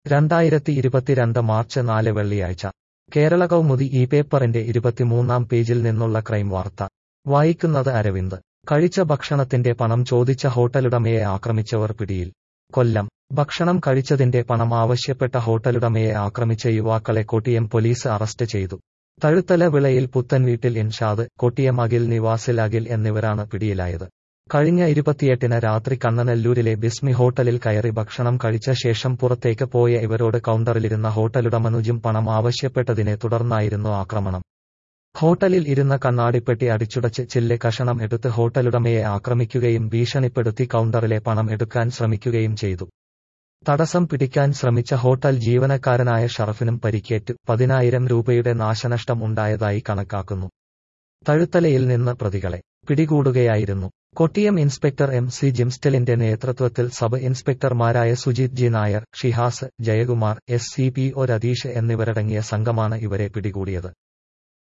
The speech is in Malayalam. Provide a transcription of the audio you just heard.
രണ്ടായിരത്തി ഇരുപത്തിരണ്ട് മാർച്ച് നാല് വെള്ളിയാഴ്ച കേരള കൗമുദി ഈ പേപ്പറിന്റെ ഇരുപത്തിമൂന്നാം പേജിൽ നിന്നുള്ള ക്രൈം വാർത്ത വായിക്കുന്നത് അരവിന്ദ് കഴിച്ച ഭക്ഷണത്തിന്റെ പണം ചോദിച്ച ഹോട്ടലുടമയെ ആക്രമിച്ചവർ പിടിയിൽ കൊല്ലം ഭക്ഷണം കഴിച്ചതിന്റെ പണം ആവശ്യപ്പെട്ട ഹോട്ടലുടമയെ ആക്രമിച്ച യുവാക്കളെ കൊട്ടിയം പോലീസ് അറസ്റ്റ് ചെയ്തു തഴുത്തല വിളയിൽ പുത്തൻവീട്ടിൽ ഇൻഷാദ് കൊട്ടിയം അഖിൽ നിവാസിൽ അഖിൽ എന്നിവരാണ് പിടിയിലായത് കഴിഞ്ഞ ഇരുപത്തിയെട്ടിന് രാത്രി കണ്ണനല്ലൂരിലെ ബിസ്മി ഹോട്ടലിൽ കയറി ഭക്ഷണം കഴിച്ച ശേഷം പുറത്തേക്ക് പോയ ഇവരോട് കൗണ്ടറിലിരുന്ന ഹോട്ടലുടമനുജും പണം ആവശ്യപ്പെട്ടതിനെ തുടർന്നായിരുന്നു ആക്രമണം ഹോട്ടലിൽ ഇരുന്ന കണ്ണാടിപ്പെട്ടി അടിച്ചുടച്ച് ചില്ല് കഷണം എടുത്ത് ഹോട്ടലുടമയെ ആക്രമിക്കുകയും ഭീഷണിപ്പെടുത്തി കൗണ്ടറിലെ പണം എടുക്കാൻ ശ്രമിക്കുകയും ചെയ്തു തടസ്സം പിടിക്കാൻ ശ്രമിച്ച ഹോട്ടൽ ജീവനക്കാരനായ ഷറഫിനും പരിക്കേറ്റു പതിനായിരം രൂപയുടെ നാശനഷ്ടം ഉണ്ടായതായി കണക്കാക്കുന്നു തഴുത്തലയിൽ നിന്ന് പ്രതികളെ പിടികൂടുകയായിരുന്നു കൊട്ടിയം ഇൻസ്പെക്ടർ എം സി ജിംസ്റ്റലിന്റെ നേതൃത്വത്തിൽ സബ് ഇൻസ്പെക്ടർമാരായ Sujith G Nair Shihas Jayakumar S C P O Ratheesh എന്നിവരടങ്ങിയ സംഘമാണ് ഇവരെ പിടികൂടിയത്